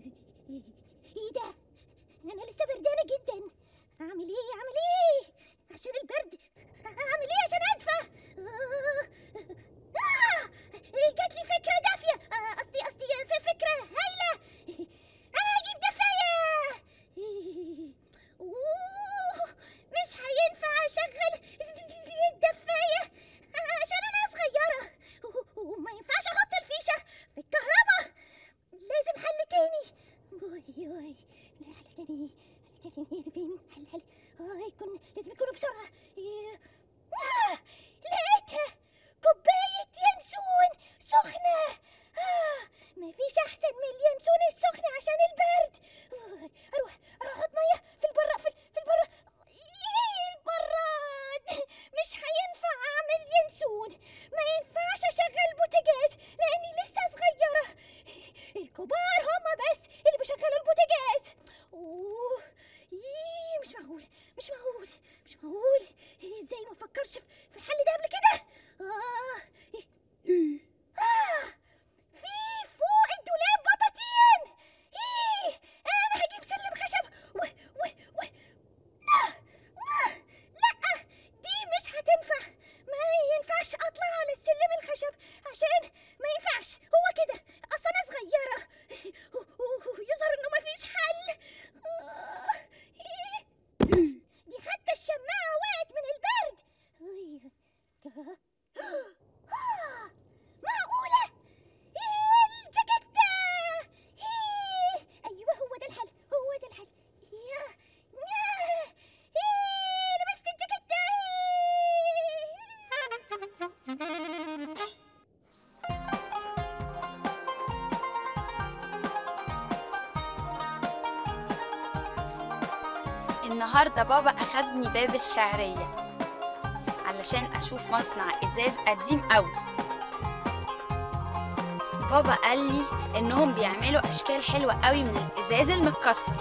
ايه ده انا لسه بردانه جدا اعمل ايه اعمل ايه عشان البرد اعمل ايه عشان ادفى آه. آه. جات لي فكره دافيه آه، قصدي قصدي في فكره هايله انا هجيب دفايه اوه مش هينفع اشغل الدفايه عشان انا صغيره وما ينفعش احط الفيشه في الكهرباء لازم حل تاني اوي اوي لا حل تاني حل تاني فين حل حل اه يكون لازم يكونوا بسرعة إيه. آه لقيتها كوباية ينسون سخنة آه مفيش أحسن من اليانسون السخن عشان البرد آه أروح أروح أحط مية في البراد في, في البراد إيه البراد مش هينفع أعمل ينسون ما ينفعش أشغل بوتاجاز لأني لسه صغيرة الكبار هما بس اللي بيشغلوا البوتاجاز اوه إيه مش معقول مش معقول مش معقول إيه ازاي ما فكرش في في الحل ده قبل كده اه إيه. آه في فوق الدولاب بطاطين ايه انا هجيب سلم خشب و و و آه آه لا دي مش هتنفع ما ينفعش اطلع على السلم الخشب عشان ما ينفعش هو كده اصل انا صغيره يظهر انه مفيش حل آه، إيه. دي حتى الشماعه وقعت من البرد أي. آه، معقوله إيه الجاكيتة إيه ايوه هو ده الحل هو ده الحل يا يا إيه لبست الجاكيتة النهاردة بابا أخدني باب الشعرية علشان أشوف مصنع إزاز قديم أوي بابا قال لي إنهم بيعملوا أشكال حلوة أوي من الإزاز المتكسر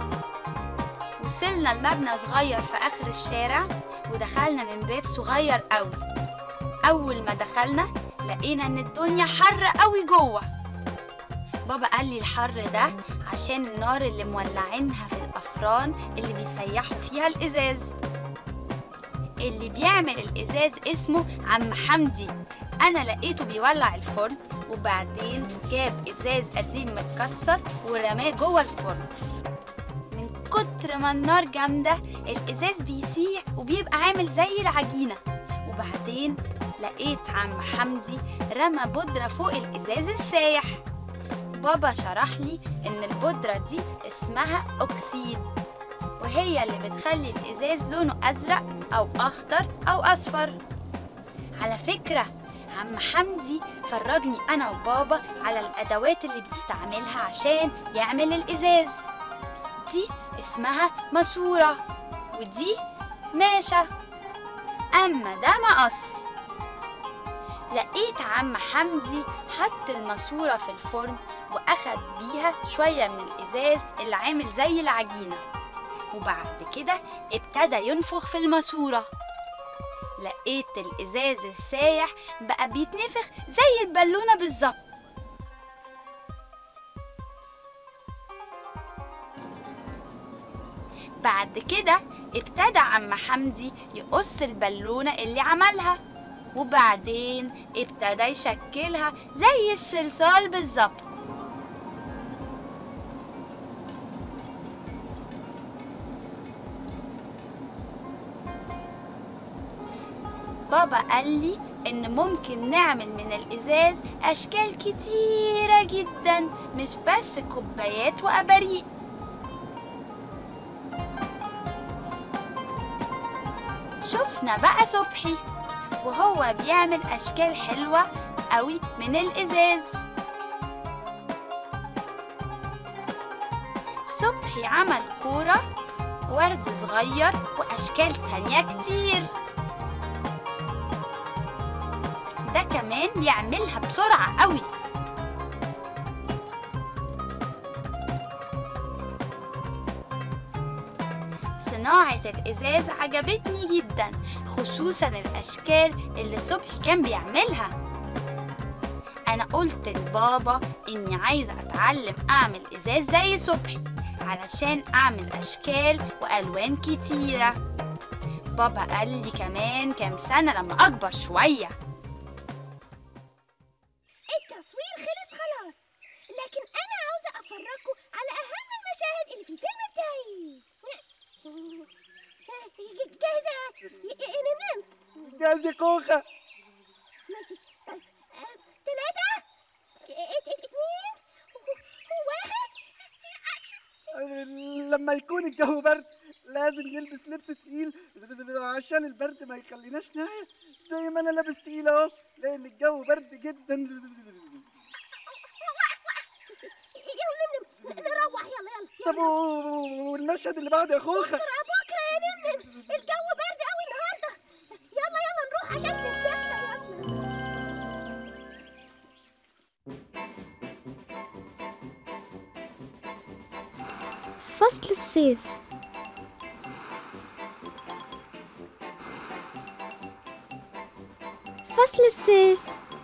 وصلنا لمبنى صغير في آخر الشارع ودخلنا من باب صغير أوي أول ما دخلنا لقينا إن الدنيا حر أوي جوه بابا قال لي الحر ده عشان النار اللي مولعينها في الأفران اللي بيسيحوا فيها الإزاز اللي بيعمل الإزاز اسمه عم حمدي أنا لقيته بيولع الفرن وبعدين جاب إزاز قديم متكسر ورماه جوه الفرن من كتر ما النار جامدة الإزاز بيسيح وبيبقى عامل زي العجينة وبعدين لقيت عم حمدي رمى بودرة فوق الإزاز السايح بابا شرح لي إن البودرة دي اسمها أكسيد وهي اللي بتخلي الإزاز لونه أزرق أو أخضر أو أصفر على فكرة عم حمدي فرجني أنا وبابا على الأدوات اللي بيستعملها عشان يعمل الإزاز دي اسمها ماسورة ودي ماشة أما ده مقص لقيت عم حمدي حط الماسورة في الفرن وأخد بيها شوية من الإزاز اللي عامل زي العجينة وبعد كده ابتدى ينفخ في الماسورة لقيت الإزاز السايح بقى بيتنفخ زي البالونة بالظبط بعد كده ابتدى عم حمدي يقص البالونة اللي عملها وبعدين ابتدى يشكلها زي الصلصال بالظبط بابا قال لي إن ممكن نعمل من الإزاز أشكال كتيرة جدا مش بس كوبايات وأباريق شفنا بقى صبحي وهو بيعمل أشكال حلوة قوي من الإزاز صبحي عمل كورة ورد صغير وأشكال تانية كتير ده كمان يعملها بسرعة قوي صناعة الإزاز عجبتني جدا خصوصا الأشكال اللي صبحي كان بيعملها أنا أنا قلت لبابا إني عايزة أتعلم أعمل إزاز زي صبحي علشان أعمل أشكال وألوان كتيرة بابا قال لي كمان كام سنة لما أكبر شوية التصوير خلص خلاص لكن انا عاوزه افرجكم على اهم المشاهد اللي في الفيلم بتاعي جاهزه يا نمام جاهز يا كوخة ماشي طيب آه، تلاتة ات- ات- اتنين و- واحد أكشن. لما يكون الجو برد لازم نلبس لبس تقيل عشان البرد ما يخليناش نايم زي ما انا لابس تقيل اهو لان الجو برد جدا وقف وقف يا ونمنم نروح يلا يلا طب و- والمشهد اللي بعده يا خوخة بكرة بكرة يا نمنم الجو برد قوي النهاردة يلا يلا نروح عشان نتدفى يلا فصل الصيف فصل الصيف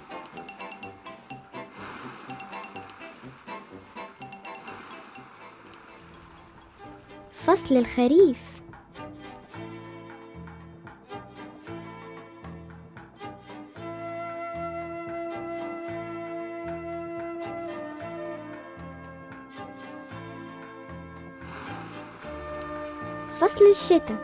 فصل الخريف فصل الشتاء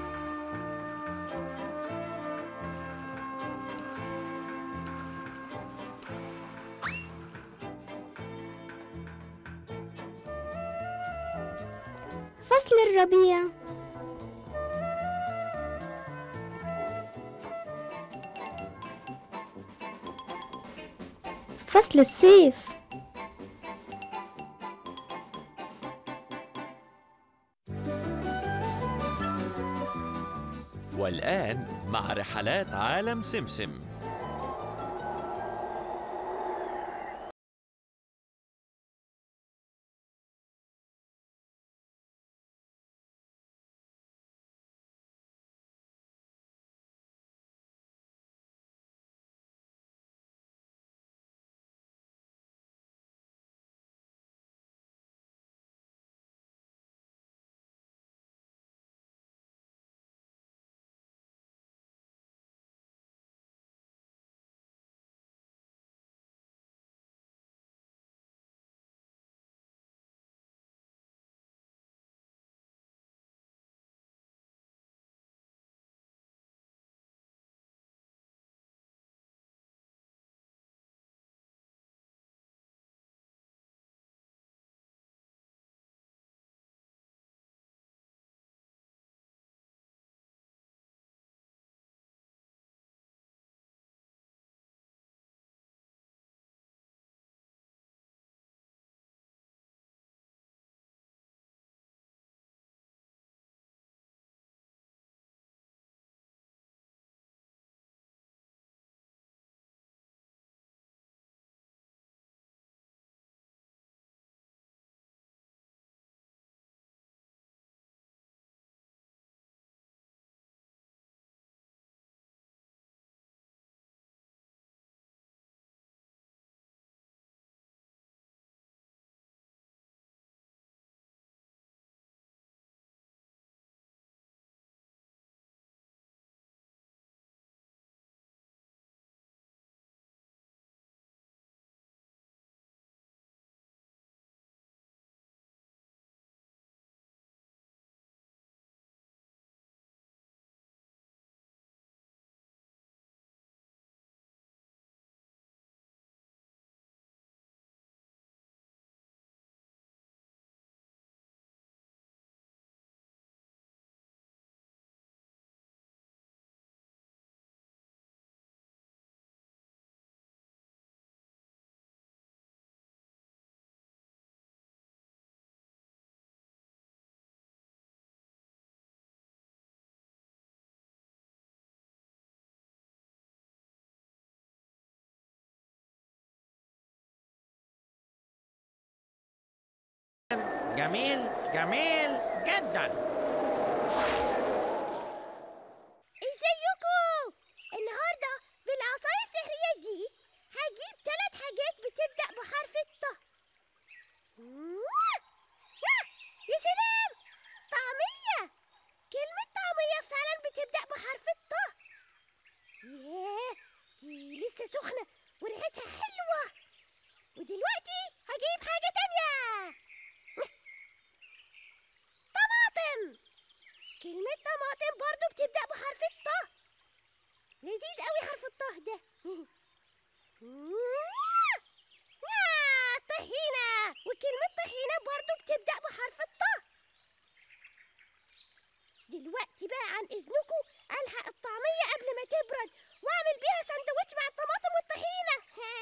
فصل الربيع فصل الصيف والآن مع رحلات عالم سمسم جميل جميل جدا ازيكم النهارده بالعصايه السحريه دي هجيب ثلاث حاجات بتبدأ بحرف الط يا سلام طعمية كلمة طعمية فعلا بتبدأ بحرف الط ياه دي لسه سخنة وريحتها حلوة ودلوقتي هجيب حاجة تانية طماطم كلمة طماطم برضو بتبدأ بحرف الط لذيذ قوي حرف الطه ده آه، طحينة وكلمة طحينة برضو بتبدأ بحرف الطه دلوقتي بقى عن إذنكم ألحق الطعمية قبل ما تبرد وأعمل بيها سندوتش مع الطماطم والطحينة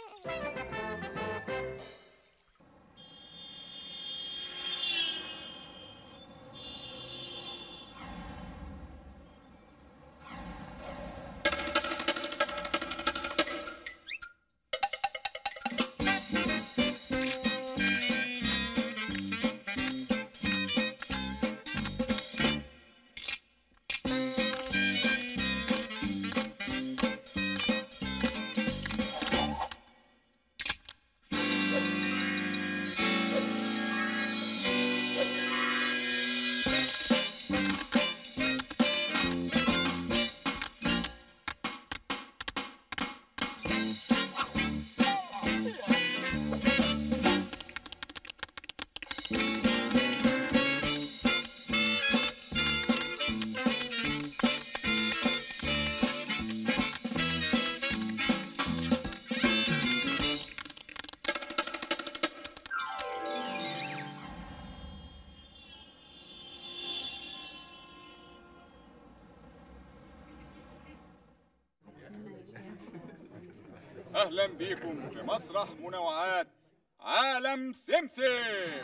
اهلا بيكم في مسرح منوعات عالم سمسم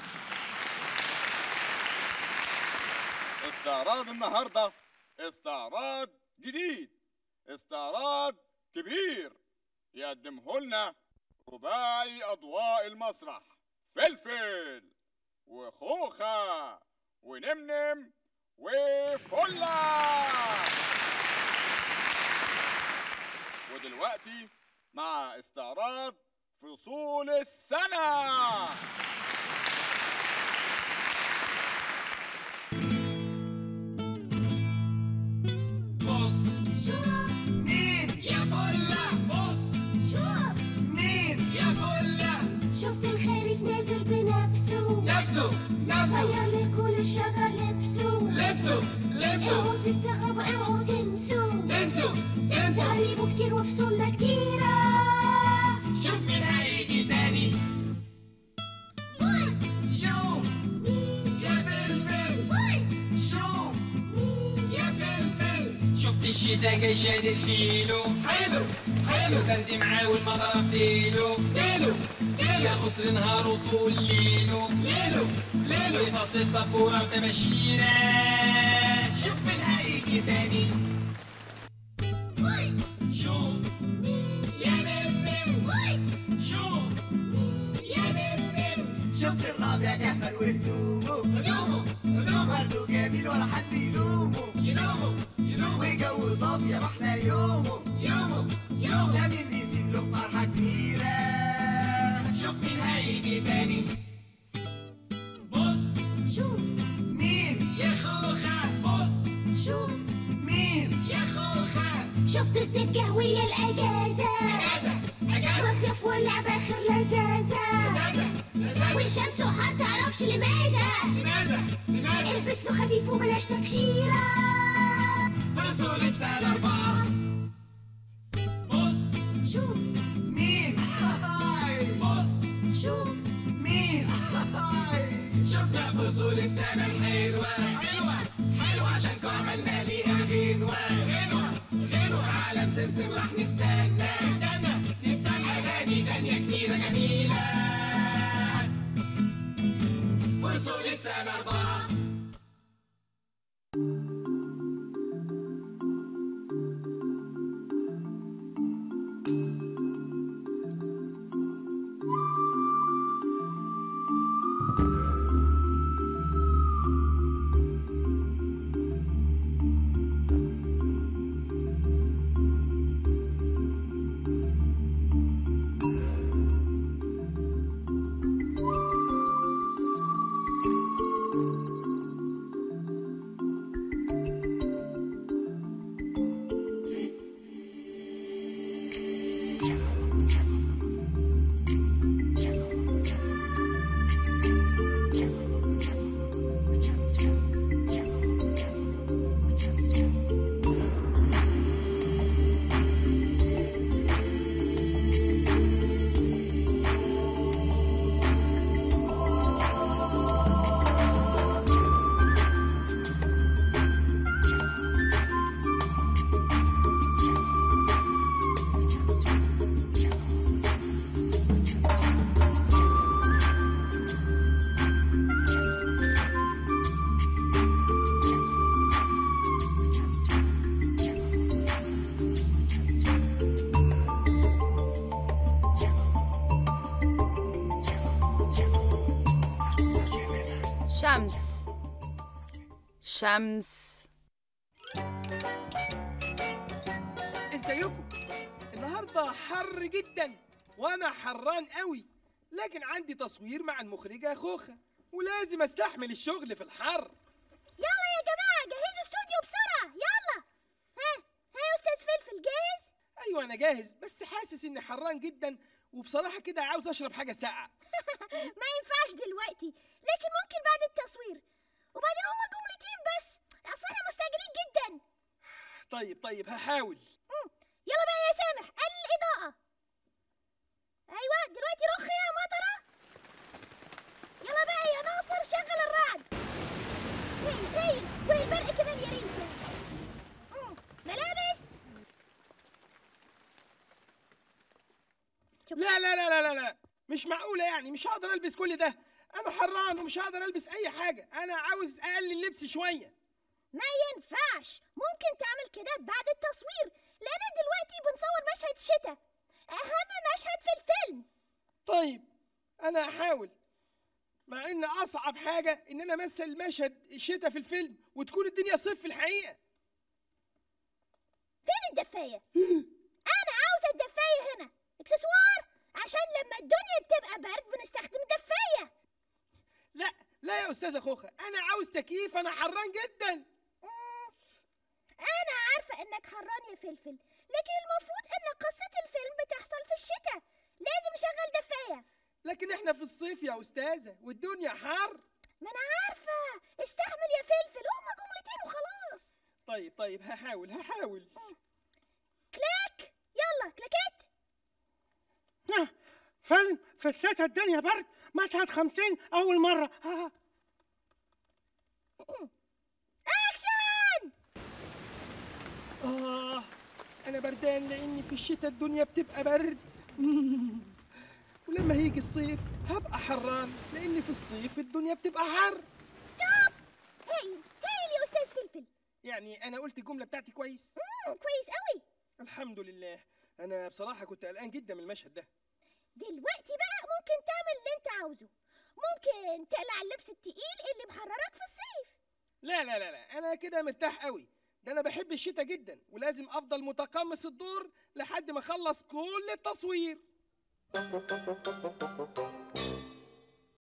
استعراض النهارده استعراض جديد استعراض كبير يقدمه لنا رباعي اضواء المسرح فلفل وخوخه ونمنم وفله ودلوقتي مع استعراض فصول السنة بص مين يا فلة بص شوف مين يا فلة شفت الخريف نازل بنفسه نفسه نفسه غير لكل الشجر لبسه لبسه لبسه اوعوا تستغربوا اوعوا تنسوا تنسوا تنسوا تعريبه كتير وفصولنا كتيرة شوف مين هيجي تاني بص شوف يا فلفل بص شوف يا فلفل شفت الشتا جاي شادد حيله حلو حلو البرد معاه والمطر في ديله ليلو يا ليلو قصر نهاره طول ليله ليلو ليلو وفصل بسبورة وتباشيرة شوف مين هيجي تاني بص شوف يا نمنم بص شوف يا نمنم شفت الرابع جهمل وهدومه هدومه هدومه برضه جميل ولا حد يلومه يلومه يلومه وجو صافية محلى يومه يومه يومه شامل نسيم له فرحة كبيرة شوف مين هيجي تاني بص شوف مين يا خوخة بص شوف مين يا خوخة شفت الصيف جهوية الأجازة أجازة أجازة مصيف واللعب آخر لذاذة لذاذة لذاذة والشمس وحار تعرفش لماذا لماذا لماذا البس له خفيف وبلاش تكشيرة فصول السنة أربعة بص شوف مين هاي بص شوف مين هاي شفنا فصول السنة الحلوة حلوة حلوة عشانكم عملنا ليها غنوة غنوة غنوة في عالم سمسم راح نستنى نستنى نستنى أغاني تانية كتيرة جميلة فصول السنة أربعة شمس شمس ازيكم النهارده حر جدا وانا حران قوي لكن عندي تصوير مع المخرجه خوخه ولازم استحمل الشغل في الحر يلا يا جماعة جهزوا استوديو بسرعة يلا ها ها يا أستاذ فلفل جاهز؟ ايوه انا جاهز بس حاسس اني حران جدا وبصراحه كده عاوز اشرب حاجه ساقعه ما ينفعش دلوقتي لكن ممكن بعد التصوير وبعدين هما جملتين بس أصل احنا مستعجلين جدا طيب طيب هحاول مم. يلا بقى يا سامح قلل الإضاءة أيوة دلوقتي رخ يا مطرة يلا بقى يا ناصر شغل الرعد هايل هايل والبرق كمان يا ريت مم. ملابس لا لا لا لا لا لا مش معقوله يعني مش هقدر البس كل ده انا حران ومش هقدر البس اي حاجه انا عاوز اقلل لبسي شويه ما ينفعش ممكن تعمل كده بعد التصوير لأن دلوقتي بنصور مشهد شتاء أهم مشهد في الفيلم طيب انا هحاول مع ان اصعب حاجه ان انا امثل مشهد شتاء في الفيلم وتكون الدنيا صيف في الحقيقه فين الدفاية؟ أنا عاوزة الدفاية هنا اكسسوار عشان لما الدنيا بتبقى برد بنستخدم دفاية لا لا يا استاذه خوخه انا عاوز تكييف انا حران جدا مم. أنا عارفة إنك حران يا فلفل لكن المفروض إن قصة الفيلم بتحصل في الشتاء لازم أشغل دفاية لكن احنا في الصيف يا استاذه والدنيا حر ما أنا عارفة استحمل يا فلفل هما جملتين وخلاص طيب طيب هحاول هحاول كلاك يلا كلاكيت فيلم في الشتا الدنيا برد مشهد خمسين أول مرة ها أكشن آه أنا بردان لأني في الشتاء الدنيا بتبقى برد مم. ولما هيجي الصيف هبقى حران لأني في الصيف الدنيا بتبقى حر ستوب هايل هايل يا أستاذ فلفل يعني أنا قلت الجملة بتاعتي كويس مم. كويس قوي الحمد لله أنا بصراحة كنت قلقان جدا من المشهد ده دلوقتي بقى ممكن تعمل اللي انت عاوزه ممكن تقلع اللبس التقيل اللي محررك في الصيف لا لا لا لا أنا كده مرتاح قوي ده أنا بحب الشتاء جدا ولازم أفضل متقمص الدور لحد ما أخلص كل التصوير